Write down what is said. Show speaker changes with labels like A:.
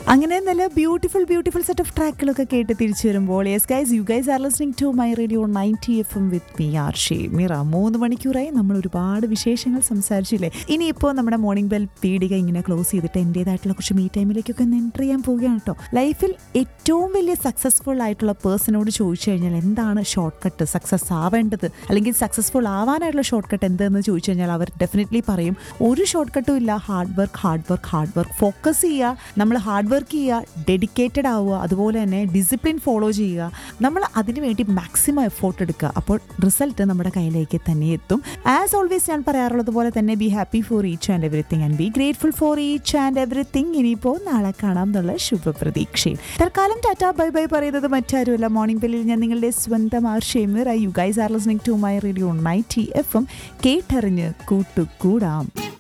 A: അങ്ങനെ നല്ല beautiful beautiful set of ട്രാക്കുകളൊക്കെ കേട്ട് തിരിച്ചു വരുമ്പോൾ yes guys you guys are listening to my radio ninety F M with me R J Mira മൂന്ന് മണിക്കൂറായി നമ്മൾ ഒരുപാട് വിശേഷങ്ങൾ സംസാരിച്ചില്ലേ ഇനിയിപ്പോൾ നമ്മുടെ മോർണിംഗ് ബെൽ പീടിക ഇങ്ങനെ ക്ലോസ് ചെയ്തിട്ട് എൻ്റേതായിട്ടുള്ള കുറച്ച് മീ ടൈമിലേക്കൊക്കെ ഒന്ന് എൻ്റർ ചെയ്യാൻ പോവുകയാണ് കേട്ടോ ലൈഫിൽ ഏറ്റവും വലിയ സക്സസ്ഫുൾ ആയിട്ടുള്ള പേഴ്സണോട് ചോദിച്ചു കഴിഞ്ഞാൽ എന്താണ് ഷോർട്ട് കട്ട് സക്സസ് ആവേണ്ടത് അല്ലെങ്കിൽ സക്സസ്ഫുൾ ആവാനായിട്ടുള്ള ഷോർട്ട് കട്ട് എന്തെന്ന് ചോദിച്ചു കഴിഞ്ഞാൽ അവർ ഡെഫിനറ്റ്ലി പറയും ഒരു ഷോർട്ട് കട്ടും ഇല്ല hard work hard work hard work focus ചെയ്യുക നമ്മൾ ഹാർഡ് വർക്ക് ചെയ്യുക ഡെഡിക്കേറ്റഡ് ആവുക അതുപോലെ തന്നെ ഡിസിപ്ലിൻ ഫോളോ ചെയ്യുക നമ്മൾ അതിനു വേണ്ടി മാക്സിമം എഫോർട്ട് എടുക്കുക അപ്പോൾ റിസൾട്ട് നമ്മുടെ കയ്യിലേക്ക് തന്നെ എത്തും ആസ് ഓൾവേസ് ഞാൻ പറയാറുള്ളത് പോലെ തന്നെ be happy for each and everything and be grateful for each and everything ഇനിയിപ്പോൾ നാളെ കാണാം എന്നുള്ള ശുഭപ്രതീക്ഷയിൽ തൽക്കാലം ടാറ്റ ബൈ ബൈ പറയുന്നത് മറ്റാരുമല്ല മോർണിംഗ് ബെല്ലിൽ ഞാൻ നിങ്ങളുടെ സ്വന്തം R Shemeer I you guys are listening to my radio ninety F M കേട്ടറിഞ്ഞ് കൂട്ടുകൂടാം